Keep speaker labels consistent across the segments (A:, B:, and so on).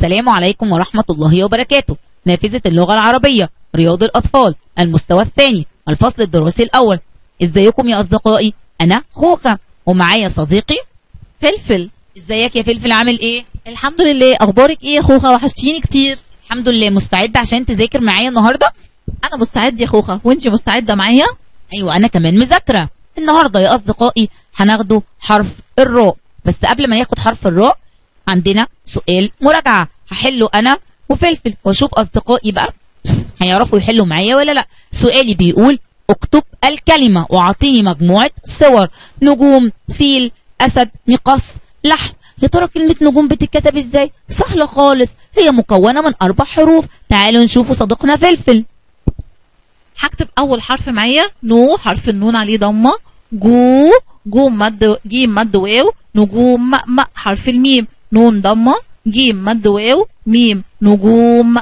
A: السلام عليكم ورحمة الله وبركاته نافذة اللغة العربية رياض الأطفال المستوى الثاني الفصل الدراسي الأول ازيكم يا أصدقائي أنا خوخة ومعايا صديقي
B: فلفل
A: ازيك يا فلفل عامل ايه
B: الحمد لله اخبارك ايه يا خوخه وحشتيني كتير
A: الحمد لله مستعد عشان تذاكر معايا النهاردة
B: انا مستعد يا خوخه وانتي مستعده معايا
A: ايوه انا كمان مذاكرة النهاردة يا أصدقائي هناخده حرف الراء بس قبل ما ناخد حرف الراء عندنا سؤال مراجعة هحله أنا وفلفل واشوف أصدقائي بقى هيعرفوا يحلوا معايا ولا لا سؤالي بيقول اكتب الكلمة واعطيني مجموعة صور نجوم فيل أسد مقص لحم يا ترى كلمة نجوم بتتكتب ازاي سهلة خالص هي مكونة من أربع حروف تعالوا نشوفوا صديقنا فلفل
B: هكتب اول حرف معايا نو حرف النون عليه ضمه جو جوم مد جيم مد واو نجوم م م حرف الميم نون ضمه جيم مد واو ميم نجوم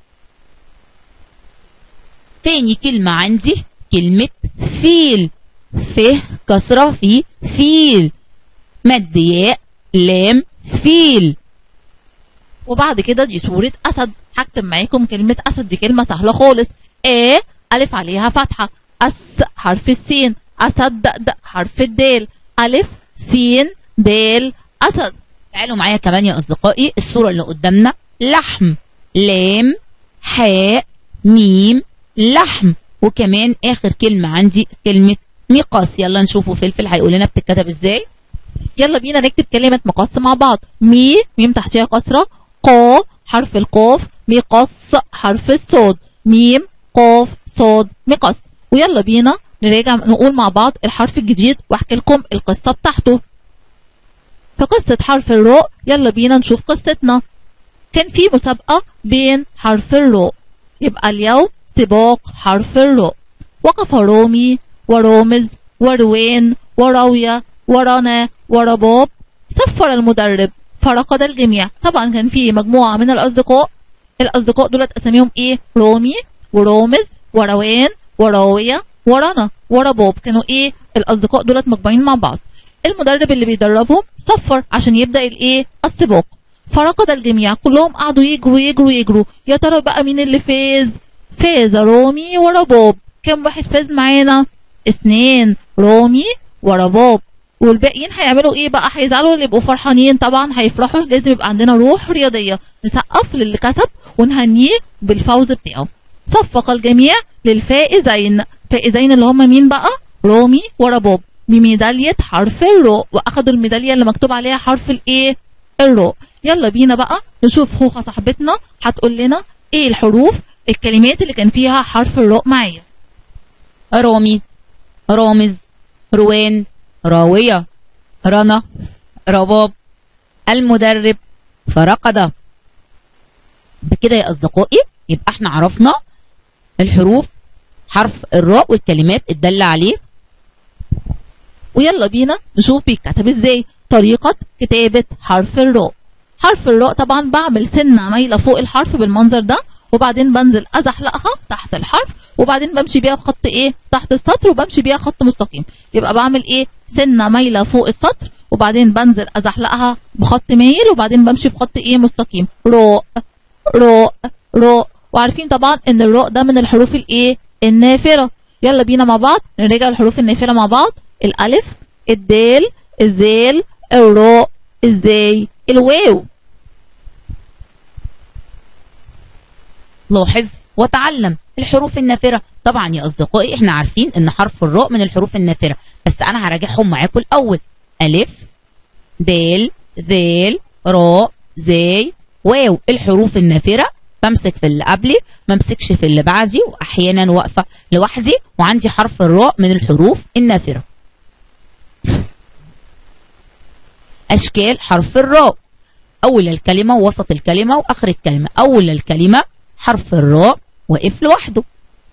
A: تاني كلمة عندي كلمة فيل ف كسرة في فيل مد ياء لام فيل
B: وبعد كده دي صورة أسد هكتب معاكم كلمة أسد دي كلمة سهلة خالص آ ألف عليها فتحة أس حرف السين أسد د د حرف الدال ألف سين دال أسد
A: تعالوا معايا كمان يا أصدقائي الصورة اللي قدامنا لحم لام حاء ميم لحم وكمان آخر كلمة عندي كلمة مقاس يلا نشوفوا فلفل هيقول لنا بتتكتب ازاي
B: يلا بينا نكتب كلمة مقص مع بعض مي ميم تحتها كسرة قا حرف القاف مقص حرف الصاد ميم قاف صاد مقص ويلا بينا نراجع نقول مع بعض الحرف الجديد واحكي لكم القصة بتاعته في قصة حرف الراء يلا بينا نشوف قصتنا كان في مسابقة بين حرف الراء يبقى اليوم سباق حرف الراء وقف رامي ورامز وروان وراوية ورنا ورباب صفر المدرب فرقد الجميع طبعا كان في مجموعة من الأصدقاء الأصدقاء دولت أساميهم إيه رامي ورامز وروان وراوية ورنا ورباب كانوا إيه الأصدقاء دولت مجموعين مع بعض المدرب اللي بيدربهم صفر عشان يبدأ الإيه السباق فرقد الجميع كلهم قعدوا يجروا يجروا يجروا يا ترى بقى مين اللي فاز فاز رامي ورباب كم واحد فاز معانا اثنين رامي ورباب والباقيين هيعملوا ايه بقى هيزعلوا اللي يبقوا فرحانين طبعا هيفرحوا لازم يبقى عندنا روح رياضيه نسقف للي كسب ونهنيه بالفوز بتاعه صفق الجميع للفائزين فائزين اللي هم مين بقى رامي ورباب بميداليه حرف الراء واخدوا الميداليه اللي مكتوب عليها حرف الايه الراء يلا بينا بقى نشوف خوخه صاحبتنا هتقول لنا ايه الحروف الكلمات اللي كان فيها حرف الراء معايا
A: رامي رامز روان راوية رنا رباب المدرب فرقد بكده يا أصدقائي يبقى احنا عرفنا الحروف حرف الراء والكلمات الدالة عليه
B: ويلا بينا نشوف بيتكتب ازاي طريقة كتابة حرف الراء حرف الراء طبعا بعمل سنة مايلة فوق الحرف بالمنظر ده وبعدين بنزل ازحلقها تحت الحرف وبعدين بمشي بيها بخط ايه تحت السطر وبمشي بيها خط مستقيم يبقى بعمل ايه سنة مايلة فوق السطر وبعدين بنزل ازحلقها بخط مايل وبعدين بمشي بخط ايه مستقيم راء راء راء وعارفين طبعا ان الراء ده من الحروف الايه النافرة يلا بينا مع بعض نراجع الحروف النافرة مع بعض الالف الدال الذال الراء الزاي الواو
A: لاحظ وتعلم الحروف النافرة طبعا يا أصدقائي احنا عارفين ان حرف الراء من الحروف النافرة بس انا هراجعهم معاكم الأول ألف دال ذال راء زاي واو الحروف النافرة بمسك في اللي قبلي ما امسكش في اللي بعدي واحيانا واقفه لوحدي وعندي حرف الراء من الحروف النافره اشكال حرف الراء اول الكلمه ووسط الكلمه واخر الكلمه اول الكلمه حرف الراء واقف لوحده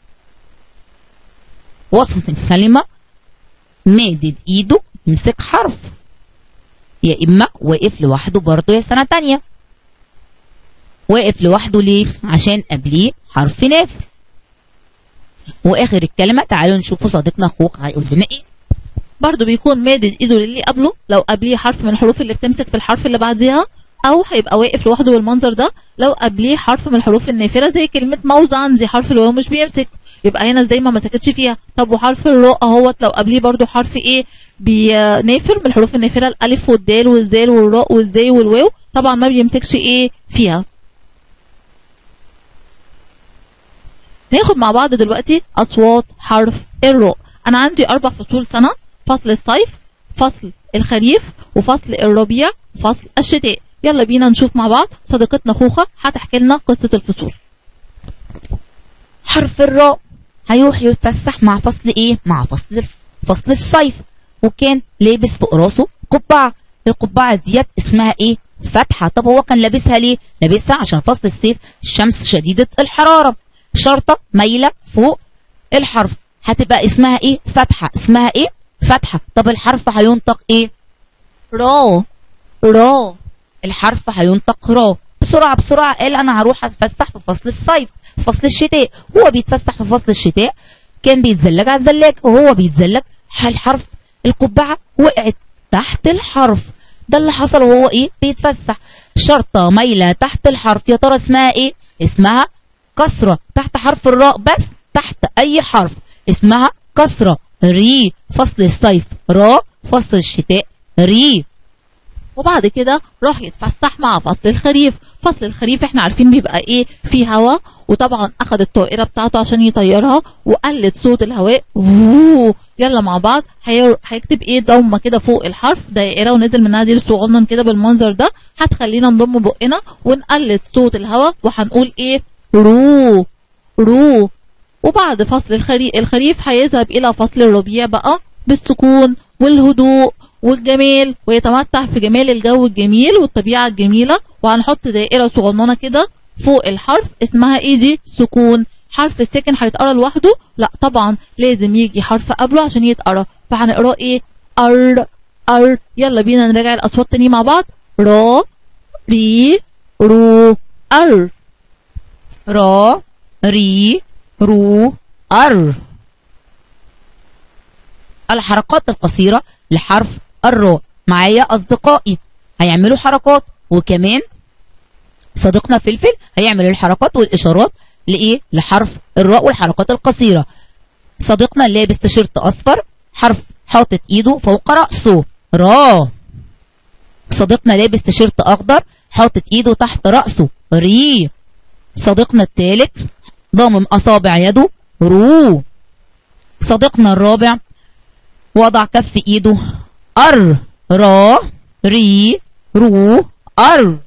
A: وسط الكلمه مادد ايده يمسك حرف يا اما واقف لوحده برضه يا سنه تانية واقف لوحده ليه عشان قبليه حرف نافر واخر الكلمه تعالوا نشوفوا صديقنا اخوك هيقول لنا ايه
B: برضو بيكون مادد ايده للي قبله لو قبليه حرف من الحروف اللي بتمسك في الحرف اللي بعديها او هيبقى واقف لوحده بالمنظر ده لو قبليه حرف من الحروف النافره زي كلمه موز عندي حرف الواو مش بيمسك يبقى هنا ازاي ما مسكتش فيها طب وحرف الراء اهوت لو قبليه برضو حرف ايه بينافر من الحروف النافره الالف والدال والزال والراء والزاي والواو طبعا ما بيمسكش ايه فيها ناخد مع بعض دلوقتي اصوات حرف الراء انا عندي اربع فصول سنه فصل الصيف فصل الخريف وفصل الربيع وفصل الشتاء يلا بينا نشوف مع بعض صديقتنا خوخه هتحكي لنا قصه الفصول
A: حرف الراء هيروح يتفسح مع فصل ايه مع فصل الف- فصل الصيف وكان لابس فوق راسه قبعه القبعه ديت اسمها ايه فتحه طب هو كان لابسها ليه لابسها عشان فصل الصيف الشمس شديده الحراره شرطه مايله فوق الحرف هتبقى اسمها ايه فتحه اسمها ايه فتحه طب الحرف هينطق ايه
B: را را
A: الحرف هينطق را بسرعة بسرعة قال أنا هروح أتفسح في فصل الصيف في فصل الشتاء هو بيتفسح في فصل الشتاء كان بيتزلج على الزلاج وهو بيتزلج الحرف القبعة وقعت تحت الحرف ده اللي حصل وهو إيه بيتفسح شرطة مايلة تحت الحرف يا ترى اسمها إيه اسمها كسرة تحت حرف الراء بس تحت أي حرف اسمها كسرة ري فصل الصيف را فصل الشتاء ري
B: وبعد كده راح يتفسح مع فصل الخريف فصل الخريف احنا عارفين بيبقى ايه فيه هوا وطبعا اخد الطائره بتاعته عشان يطيرها وقلد صوت الهواء فوو يلا مع بعض هي- هيكتب ايه ضمه كده فوق الحرف دائره ونزل منها ديل صغنن كده بالمنظر ده هتخلينا نضم بقنا ونقلد صوت الهواء وهنقول ايه رو رو وبعد فصل الخريف الخريف هيذهب الى فصل الربيع بقى بالسكون والهدوء والجمال ويتمتع في جمال الجو الجميل والطبيعة الجميلة وهنحط دائرة صغننة كده فوق الحرف اسمها ايه دي سكون حرف الساكن هيتقرا لوحده لا طبعا لازم يجي حرف قبله عشان يتقرا فهنقراه ايه ار ار يلا بينا نراجع الاصوات تاني مع بعض را ري رو ار
A: را ري رو ار الحركات القصيرة لحرف الراء معايا أصدقائي هيعملوا حركات وكمان صديقنا فلفل هيعمل الحركات والإشارات لإيه لحرف الراء والحركات القصيرة صديقنا لابس تيشيرت أصفر حرف حاطط إيده فوق رأسه را صديقنا لابس تيشيرت أخضر حاطط إيده تحت رأسه ري صديقنا الثالث ضامم أصابع يده رو صديقنا الرابع وضع كف إيده أر را ري رو أر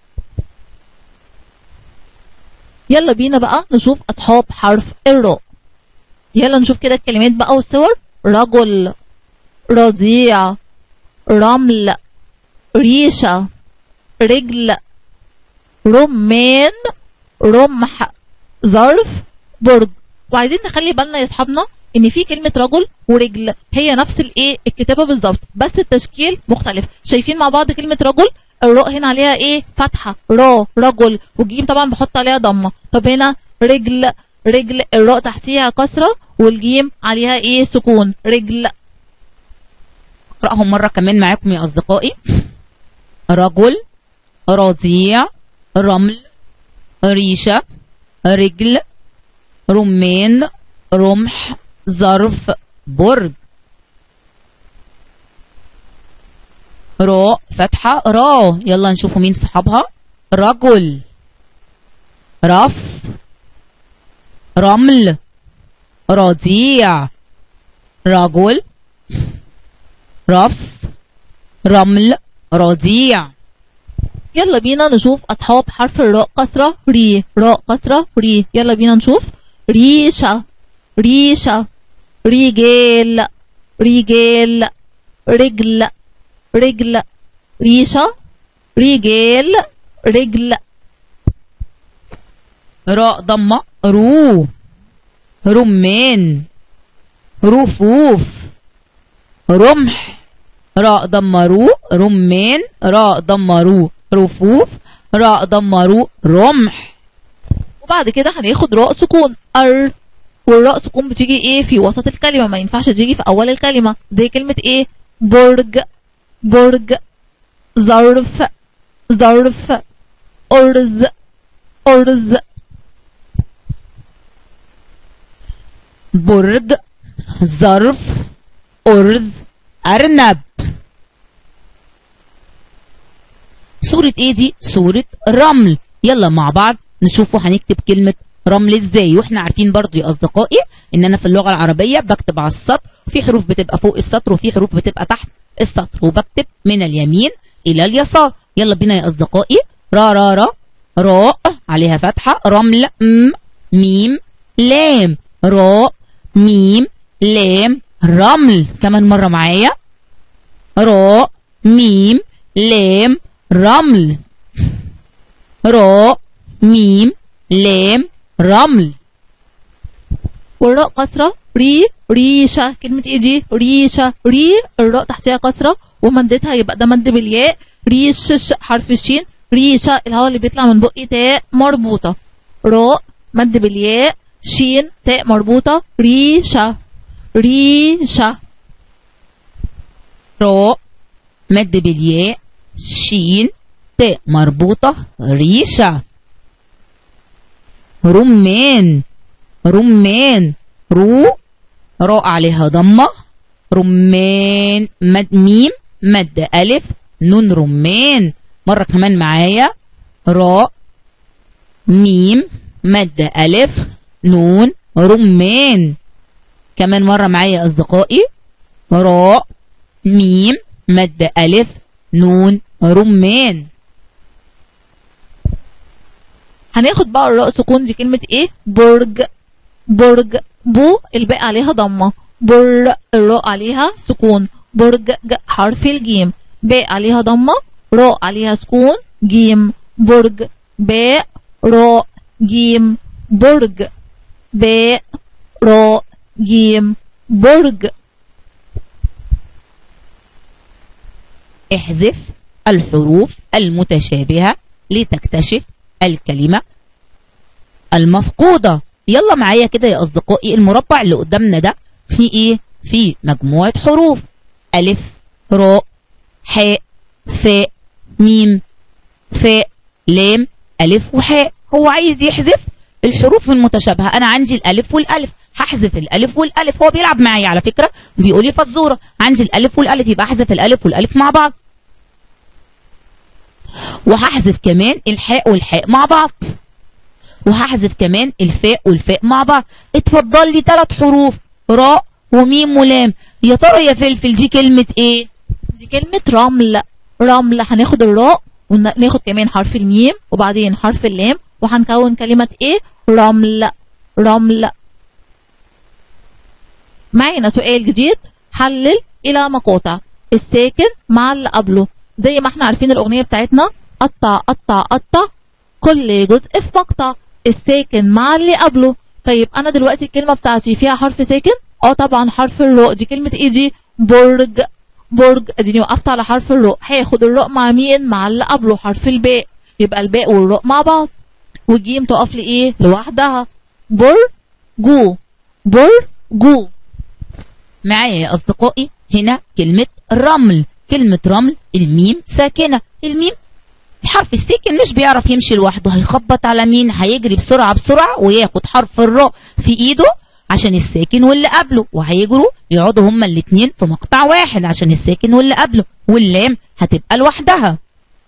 B: يلا بينا بقى نشوف أصحاب حرف الراء يلا نشوف كده الكلمات بقى والصور رجل رضيع رمل ريشة رجل رمان رمح ظرف برج وعايزين نخلي بالنا يا اصحابنا ان في كلمه رجل ورجل هي نفس الايه الكتابه بالظبط بس التشكيل مختلف شايفين مع بعض كلمه رجل الراء هنا عليها ايه فتحه را رجل والجيم طبعا بحط عليها ضمه طب هنا رجل رجل الراء تحتيها كسره والجيم عليها ايه سكون رجل
A: أقرأهم مرة كمان معاكم يا أصدقائي رجل رضيع رمل ريشة رجل رمان رمح ظرف برج راء فتحة را يلا نشوفوا مين صحابها رجل رف رمل رضيع رجل رف رمل رضيع
B: يلا بينا نشوف أصحاب حرف الراء كسرة ري راء كسرة ري يلا بينا نشوف ريشة ريشة رجال رجال رجل رجل ريشة رجال رجل
A: راء ضمة رو رمان رفوف رمح راء ضمة رو رمان راء ضمة رو رفوف راء ضمة رو رمح
B: وبعد كده هناخد راء سكون ار والراء سكون بتيجي ايه في وسط الكلمة ما ينفعش تيجي في أول الكلمة زي كلمة ايه برج برج ظرف ظرف أرز أرز
A: برج ظرف أرز أرنب صورة ايه دي؟ صورة رمل يلا مع بعض نشوفوا هنكتب كلمة رمل ازاي واحنا عارفين برضو يا اصدقائي ان انا في اللغة العربية بكتب على السطر وفي حروف بتبقى فوق السطر وفي حروف بتبقى تحت السطر وبكتب من اليمين الى اليسار يلا بينا يا اصدقائي را را را راء عليها فتحة رمل م ميم لام راء ميم لام رمل كمان مرة معايا راء ميم لام رمل راء ميم لام رمل
B: والراء كسرة ري ريشة كلمة ايه دي ريشة ري الراء تحتها كسرة ومدتها يبقى ده مد بالياء ريش ش حرف الشين ريشة الهواء اللي بيطلع من بقي تاء مربوطة راء مد بالياء شين تاء مربوطة ريشة ريشة
A: راء مد بالياء شين تاء مربوطة ريشة رمان رمان رو راء عليها ضمة رمان مد ميم مد ألف نون رمان مرة كمان معايا راء ميم مد ألف نون رمان كمان مرة معايا يا أصدقائي راء ميم مد ألف نون رمان
B: هناخد بقى الراء سكون دي كلمة ايه برج برج بو الباء عليها ضمة بر الراء عليها سكون برج ج حرف الجيم باء عليها ضمة راء عليها سكون جيم برج باء راء جيم برج باء راء جيم برج
A: احذف الحروف المتشابهة لتكتشف الكلمة المفقودة يلا معايا كده يا أصدقائي المربع اللي قدامنا ده فيه إيه؟ فيه مجموعة حروف ألف راء حاء فاء ميم فاء لام ألف وحاء هو عايز يحذف الحروف المتشابهة أنا عندي الألف والألف هحذف الألف والألف هو بيلعب معايا على فكرة بيقول لي فزورة عندي الألف والألف يبقى أحذف الألف والألف مع بعض وهحذف كمان الحاء والحاء مع بعض وهحذف كمان الفاء والفاء مع بعض اتفضل لي ثلاث حروف راء وميم ولام يا ترى يا فلفل دي كلمة ايه
B: دي كلمة رمل رمل هناخد الراء وناخد كمان حرف الميم وبعدين حرف اللام وهنكون كلمة ايه رمل رمل معانا سؤال جديد حلل إلى مقاطع الساكن مع اللي قبله زي ما احنا عارفين الأغنية بتاعتنا قطع قطع قطع كل جزء في مقطع الساكن مع اللي قبله طيب أنا دلوقتي الكلمة بتاعتي فيها حرف ساكن اه طبعا حرف الراء دي كلمة ايه دي برج برج اديني وقفت على حرف الراء هاخد الراء مع مين مع اللي قبله حرف الباء يبقى الباء والراء مع بعض والجيم تقف لي ايه لوحدها بر جو بر جو
A: معايا يا أصدقائي هنا كلمة رمل كلمة رمل الميم ساكنة الميم الحرف الساكن مش بيعرف يمشي لوحده هيخبط على مين هيجري بسرعة بسرعة وياخد حرف الراء في ايده عشان الساكن واللي قبله وهيجروا يقعدوا هما الاتنين في مقطع واحد عشان الساكن واللي قبله واللام هتبقى لوحدها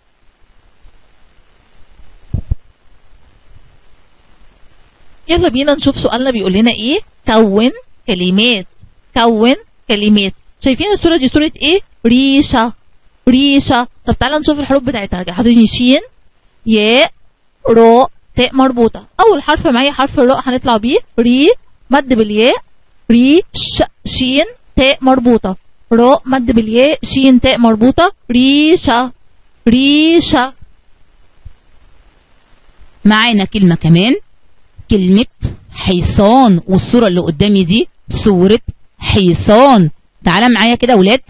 B: يلا بينا نشوف سؤالنا بيقول لنا ايه كون كلمات كون كلمات شايفين الصورة دي صورة ايه ريشة ريشة طب تعالى نشوف الحروف بتاعتها حاطين شين ياء راء تاء مربوطة أول حرف معايا حرف الراء هنطلع بيه ري مد بالياء ري ش شين تاء مربوطة راء مد بالياء شين تاء مربوطة ريشة ريشة
A: معانا كلمة كمان كلمة حيصان والصورة اللي قدامي دي صورة حيصان تعالى معايا كده ولاد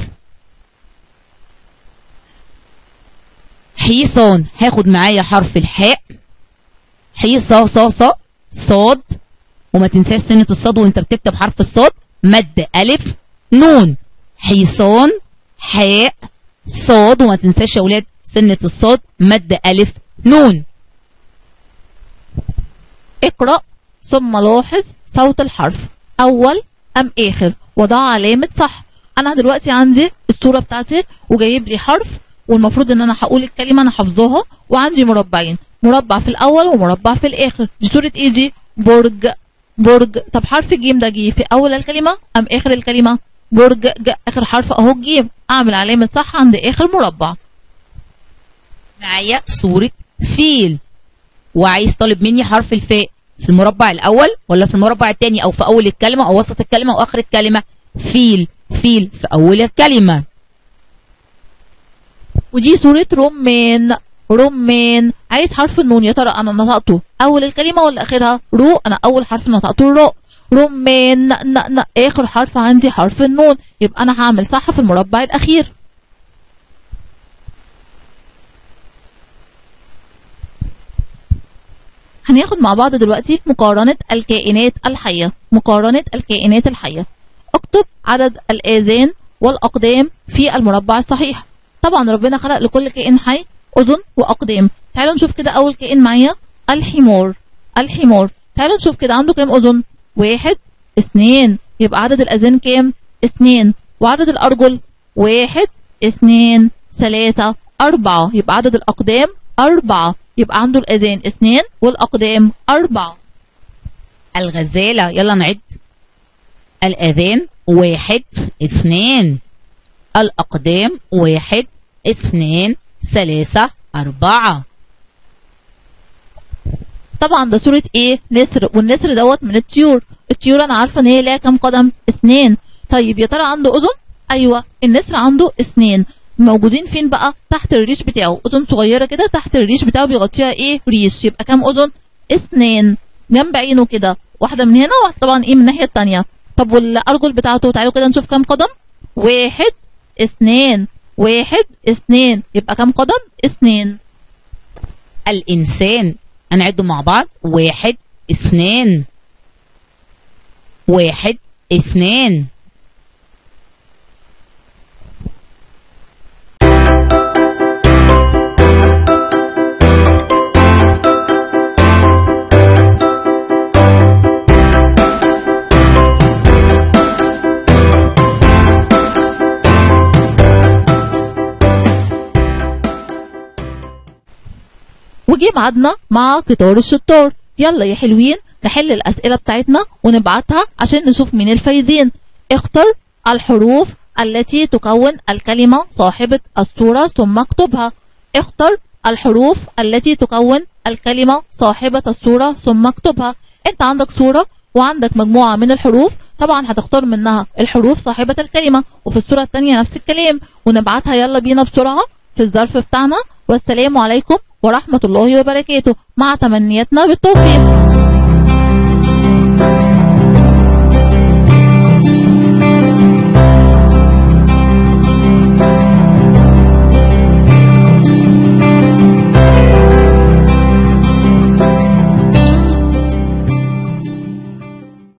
A: حيصان هاخد معايا حرف الحاء حي صا صا صا صاد وما تنساش سنة الصاد وانت بتكتب حرف الصاد مد ألف نون حيصان حاء صاد وما تنساش يا ولاد سنة الصاد مد ألف نون
B: اقرأ ثم لاحظ صوت الحرف أول أم آخر وضع علامة صح أنا دلوقتي عندي الصورة بتاعتي وجايب لي حرف والمفروض إن أنا هقول الكلمة أنا حافظاها وعندي مربعين مربع في الأول ومربع في الآخر دي صورة إيه دي؟ برج برج طب حرف الجيم ده جه في أول الكلمة أم آخر الكلمة؟ برج ج آخر حرف أهو الجيم أعمل علامة صح عند آخر مربع
A: معايا صورة فيل وعايز طالب مني حرف الفاء في المربع الأول ولا في المربع الثاني أو في أول الكلمة أو وسط الكلمة أو آخر الكلمة فيل فيل في أول الكلمة
B: ودي صورة رمان رمان عايز حرف النون يا ترى انا نطقته اول الكلمة ولا اخرها رو انا اول حرف نطقته الراء رمان ن ن ن اخر حرف عندي حرف النون يبقى انا هعمل صح في المربع الاخير هناخد مع بعض دلوقتي مقارنة الكائنات الحية مقارنة الكائنات الحية اكتب عدد الآذان والأقدام في المربع الصحيح طبعا ربنا خلق لكل كائن حي أذن وأقدام تعالوا نشوف كده أول كائن معايا الحمار الحمار تعالوا نشوف كده عنده كام أذن واحد اثنين يبقى عدد الأذان كام اثنين وعدد الأرجل واحد اثنين ثلاثة أربعة يبقى عدد الأقدام أربعة يبقى عنده الأذان اثنين والأقدام أربعة
A: الغزالة يلا نعد الأذان واحد اثنين الأقدام واحد اثنين ثلاثة أربعة
B: طبعا ده صورة ايه نسر والنسر دوت من الطيور الطيور انا عارفة ان هي ليها كام قدم اثنين طيب يا ترى عنده اذن ايوه النسر عنده اثنين موجودين فين بقى تحت الريش بتاعه اذن صغيرة كده تحت الريش بتاعه بيغطيها ايه ريش يبقى كام اذن اثنين جنب عينه كده واحدة من هنا وواحدة طبعا ايه من الناحية التانية طب والارجل بتاعته تعالوا كده نشوف كام قدم واحد اثنين واحد اثنين يبقى كام قدم اثنين
A: الإنسان هنعده مع بعض واحد اثنين واحد اثنين
B: وجي ميعادنا مع قطار الشطار يلا يا حلوين نحل الأسئلة بتاعتنا ونبعتها عشان نشوف مين الفايزين اختر الحروف التي تكون الكلمة صاحبة الصورة ثم اكتبها اختر الحروف التي تكون الكلمة صاحبة الصورة ثم اكتبها انت عندك صورة وعندك مجموعة من الحروف طبعا هتختار منها الحروف صاحبة الكلمة وفي الصورة التانية نفس الكلام ونبعتها يلا بينا بسرعة في الظرف بتاعنا والسلام عليكم ورحمة الله وبركاته مع تمنياتنا بالتوفيق